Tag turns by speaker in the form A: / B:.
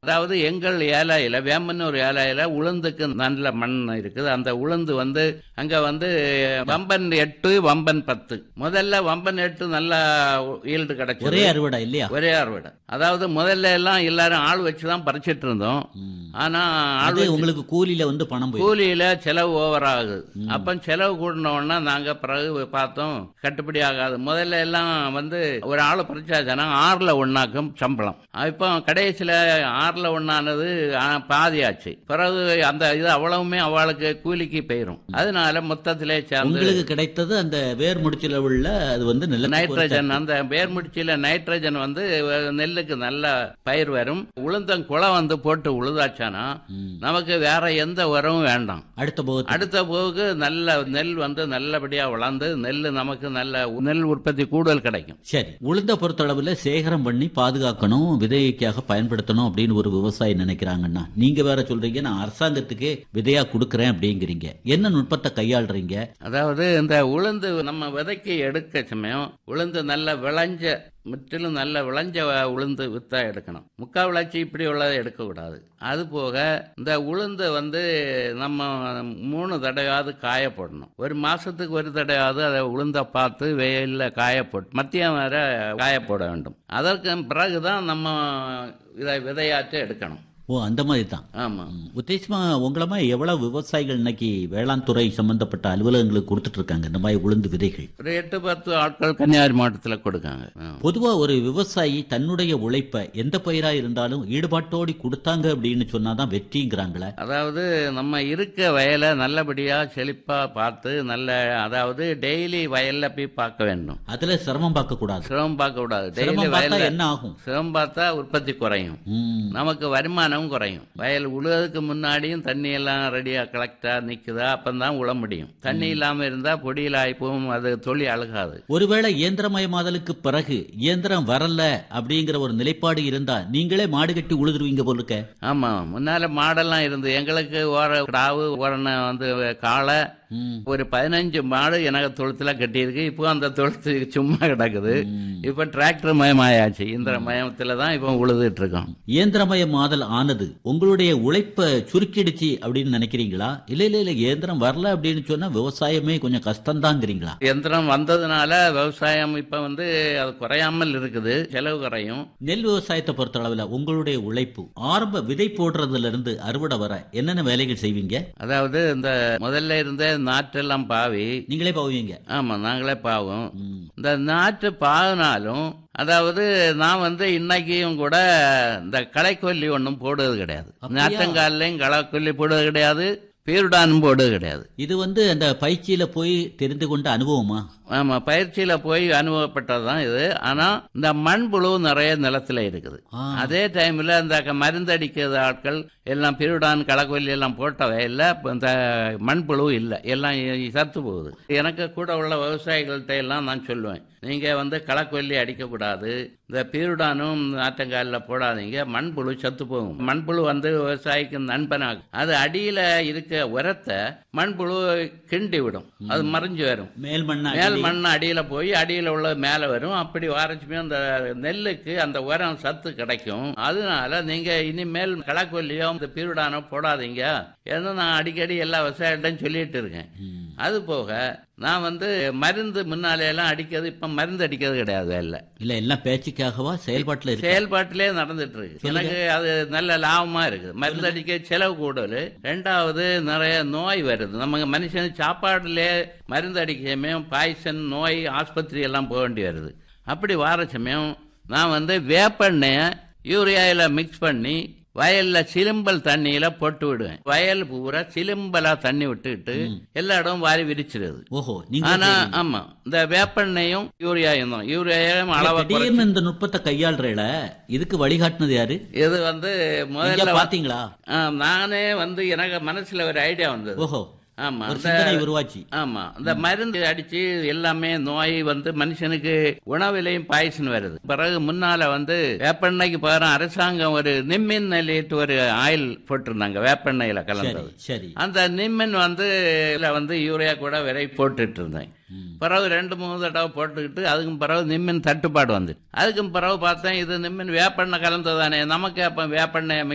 A: அதாவது எங்கள் ஏலாயில வேம்பன்னூர் ஏலாயில உளுந்துக்கு நல்ல மண் இருக்குது அந்த உளுந்து வந்து அங்க வந்து வம்பன் எட்டு வம்பன் பத்து முதல்ல வம்பன் எட்டு நல்லா ஈல்டு கிடைச்சது
B: ஒரே அறுவடை இல்லையா
A: ஒரே அறுவடை அதாவது முதல்ல எல்லாம் எல்லாரும் ஆள் வச்சுதான் பறிச்சிட்டு இருந்தோம்
B: ம்.
A: ஆனா ஆள்
B: அது
A: வச்சு
B: உங்களுக்கு கூலியில வந்து பணம் போய்
A: கூலியில செலவு ஓவர் ஆகுது அப்ப செலவு கூடின உடனே நாங்க பிறகு பார்த்தோம் கட்டுப்படி ஆகாது முதல்ல எல்லாம் வந்து ஒரு ஆளை பறிச்சாச்சுன்னா ஆறுல ஒண்ணாக்கும் சம்பளம் இப்போ கடைசியில ஆறுல ஒண்ணானது ஆ, பாதி ஆச்சு பிறகு அந்த இது அவ்வளவுமே அவளுக்கு கூலிக்கு போயிரும் அதனால மொத்தத்திலே சேர்ந்து
B: உங்களுக்கு கிடைத்தது அந்த வேர் முடிச்சில உள்ள அது வந்து நிலத்துக்கு ஒரு
A: நைட்ரஜன் அந்த வேர்முடிச்சியில நைட்ரஜன் வந்து நெல்லுக்கு நல்ல பயிர் வரும் உளுந்தம் குளம் வந்து போட்டு உழுதாச்சானா
B: ம்.
A: நமக்கு வேற எந்த உரமும் வேண்டாம்
B: அடுத்த போகத்து
A: அடுத்த போக்கு நல்ல நெல் வந்து நல்லபடியா வளர்ந்து நெல் நமக்கு நல்ல நெல் உற்பத்தி கூடுதல் கிடைக்கும்
B: சரி உளுந்த பொறுத்தளவுல சேகரம் பண்ணி பாதுகாக்கணும் விதைக்காக பயன்படுத்தணும் அப்படின்னு ஒரு விவசாயி நினைக்கிறாங்கன்னா நீங்க வேற சொல்றீங்க நான் அரசாங்கத்துக்கே விதையா கொடுக்கறேன் அப்படிங்கிறீங்க என்ன நுட்பத்தை கையாளுறீங்க
A: அதாவது இந்த உளுந்து நம்ம விதைக்கு எடுக்க சமயம் உளுந்து நல்ல விளைஞ்ச முற்றிலும் நல்ல விளைஞ்ச வ- உளுந்து வித்தா எடுக்கணும் முக்கா விளைச்சி இப்படி உள்ளதை எடுக்கக்கூடாது அது போக இந்த உளுந்து வந்து நம்ம மூணு தடவையாவது காய போடணும் ஒரு மாசத்துக்கு ஒரு தடவையாவது அதை உளுந்த பார்த்து வெயில்ல காய போட்டு மத்தியம் வர காய போட வேண்டும் அதற்கு பிறகுதான் நம்ம இதை விதையாற்ற எடுக்கணும்
B: ஓ அந்த மாதிரி தான்
A: ஆமா
B: உத்தேசமா உங்கள மாதிரி எவ்வளவு விவசாயிகள் இன்னைக்கு வேளாண் துறை சம்பந்தப்பட்ட அலுவலகங்களுக்கு கொடுத்துட்டு இருக்காங்க இந்த மாதிரி உளுந்து விதைகள்
A: ஒரு எட்டு பத்து ஆட்கள் கன்னியாகுமரி மாவட்டத்தில் கொடுக்காங்க ஆ.
B: பொதுவா ஒரு விவசாயி தன்னுடைய உழைப்ப எந்த பயிரா இருந்தாலும் ஈடுபாட்டோடி கொடுத்தாங்க அப்படின்னு சொன்னாதான் வெற்றிங்கிறாங்களே
A: அதாவது நம்ம இருக்க வயலை நல்லபடியா செழிப்பா பார்த்து நல்ல அதாவது டெய்லி வயல்ல போய் பார்க்க வேண்டும்
B: அதுல சிரமம் பார்க்க கூடாது
A: சிரமம் பார்க்க கூடாது டெய்லி
B: சிரமம் பார்த்தா
A: வயல்ல
B: என்ன ஆகும்
A: சிரமம் பார்த்தா உற்பத்தி குறையும்
B: ம்.
A: நமக்கு வருமானம் குறையும் வயல் உழுவதுக்கு முன்னாடியும் தண்ணி எல்லாம் ரெடியா கலெக்டா நிக்குதா அப்பந்தான் உழ முடியும் தண்ணி இல்லாம இருந்தா பொடியில் ஆயிப்போம் அது தொழில் அழுகாது
B: ஒருவேளை இயந்திரமயமாதலுக்கு பிறகு இயந்திரம் வரல அப்படிங்கிற ஒரு நிலைப்பாடு இருந்தா நீங்களே மாடு கட்டி உழுதுருவீங்க போல இருக்க
A: ஆமா முன்னால மாடெல்லாம் இருந்து எங்களுக்கு ஓர கிடாவு ஓரண வந்து காளை
B: ம்.
A: ஒரு பதினஞ்சு மாடு எனக்கு தொழுத்துல கட்டியிருக்கு இப்போ அந்த தொழுத்து சும்மா கிடக்குது இப்போ டிராக்டர் மயமாயாச்சு இந்த மயத்துல தான் இப்போ உழுதுட்டு இருக்கோம்
B: இயந்திரமயமாதல் ஆனது உங்களுடைய உழைப்ப சுருக்கிடுச்சு அப்படின்னு நினைக்கிறீங்களா இல்ல இல்ல இல்ல இயந்திரம் வரல அப்படின்னு சொன்னா விவசாயமே கொஞ்சம் கஷ்டம்தாங்கிறீங்களா
A: எந்திரம் வந்ததுனால விவசாயம் இப்ப வந்து அது குறையாமல் இருக்குது செலவு குறையும்
B: நெல் விவசாயத்தை பொறுத்தளவுல உங்களுடைய உழைப்பு ஆரம்ப விதை போடுறதுல இருந்து அறுவடை வர என்னென்ன வேலைகள் செய்வீங்க
A: அதாவது இந்த முதல்ல இருந்த நாற்றெல்லாம் பாவி
B: நீங்களே போவீங்க
A: ஆமா நாங்களே பாவோம்
B: ம்.
A: இந்த நாற்று பாவினாலும் அதாவது நான் வந்து இன்னைக்கும் கூட இந்த களைக்கொல்லி ஒன்றும் போடுறது கிடையாது
B: அப்படியா?
A: நாற்றங்கால்லையும் களைக்கொல்லி போடுறது கிடையாது பீருடானும் போடுறது கிடையாது
B: இது வந்து அந்த பயிற்சியில போய் தெரிந்து கொண்ட அனுபவமா
A: ஆமா பயிற்சியில போய் அனுபவப்பட்டதுதான் இது ஆனா இந்த மண்புழு நிறைய நிலத்துல இருக்குது
B: ஆ.
A: அதே டைம்ல இந்த க- மருந்தடிக்கிற ஆட்கள் எல்லாம் பிருடான் களக்கொல்லி எல்லாம் போட்ட வயல்ல இப்ப இந்த மண்புழு இல்லை எல்லாம் இ- சத்து போகுது எனக்கு கூட உள்ள விவசாயிகள்கிட்ட எல்லாம் நான் சொல்லுவேன் நீங்க வந்து களக்கொல்லி அடிக்க கூடாது இந்த பீருடானும் ஆற்றங்காலில் போடாதீங்க மண்புழு சத்து போகும் மண்புழு வந்து விவசாயிக்கு நண்பனாகும் அது அடியில இருக்க உரத்தை மண்புழு கிண்டி விடும் அது மறைஞ்சு வரும்
B: மேல் மண்ணா
A: மேல் மண் அடியில போய் அடியில உள்ள மேல வரும் அப்படி வாரச்சுமே அந்த நெல்லுக்கு அந்த உரம் சத்து கிடைக்கும் அதனால நீங்க இனிமேல் களக்கொல்லியோ இந்த பீருடானோ போடாதீங்க ஏன்னா நான் அடிக்கடி எல்லா விவசாயிகிட்டையும் சொல்லிட்டு இருக்கேன்
B: ம்.
A: அது போக நான் வந்து மருந்து முன்னாலே எல்லாம் அடிக்கிறது இப்ப மருந்து அடிக்கிறது கிடையாது இல்லை
B: இல்ல எல்லாம் பேச்சுக்காகவா செயல்பாட்டுல இருக்கு
A: செயல்பாட்டிலே நடந்துட்டு இருக்கு எனக்கு அது நல்ல லாபமா இருக்குது மருந்து அடிக்க செலவு கூடல் ரெண்டாவது நிறைய நோய் வருது நம்ம மனுஷன் சாப்பாடுல மருந்து அடிக்க சமயம் பாய்சன் நோய் ஆஸ்பத்திரி எல்லாம் போக வேண்டி வருது அப்படி வார சமயம் நான் வந்து வேப்பெண்ணெய யூரியாயில மிக்ஸ் பண்ணி வயல்ல சிலும்பல் தண்ணியில போட்டு விடுவேன் வயல் பூரா சிலும்பலா தண்ணி விட்டுக்கிட்டு எல்லா இடமும் வாரி விரிச்சிருது
B: ஓஹோ நீங்க
A: ஆனா ஆமா இந்த வேப்பெண்ணையும் யூரியாயும் தான் யூரியாயும் அளவா குறைச்சு
B: திடீர்னு இந்த நுட்பத்தை கையாளுறேல இதுக்கு வழிகாட்டுனது யாரு
A: இது வந்து
B: நீங்க
A: முதல்ல
B: பாத்தீங்களா
A: ஆ, நானே வந்து எனக்கு மனசுல ஒரு ஐடியா வந்தது
B: ஓஹோ
A: ஆமா
B: ஒரு
A: அந்த
B: சிந்தனை உருவாச்சு
A: ஆமா இந்த மருந்து அடிச்சு எல்லாமே நோய் வந்து மனுஷனுக்கு உணவிலையும் பாய்சன் வருது பிறகு முன்னால வந்து வேப்பெண்ணெய்க்கு பகரம் அரசாங்கம் ஒரு நிம்மின் நிலையிட்டு ஒரு ஆயில் போட்டிருந்தாங்க வேப்பெண்ணெயில
B: சரி
A: கலந்தது
B: சரி
A: அந்த நிம்மின் வந்து இதுல வந்து யூரியா கூட விரை போட்டுட்டு இருந்தேன்
B: ம்.
A: பிறகு ரெண்டு மூணு தடவை போட்டுக்கிட்டு அதுக்கும் பிறகு நிம்மின் தட்டுப்பாடு வந்து அதுக்கும் பிறகு பார்த்தேன் இது நிம்மின் வேப்பெண்ணெய் கலந்ததானே நமக்கு அப்ப வேப்பெண்ணெய்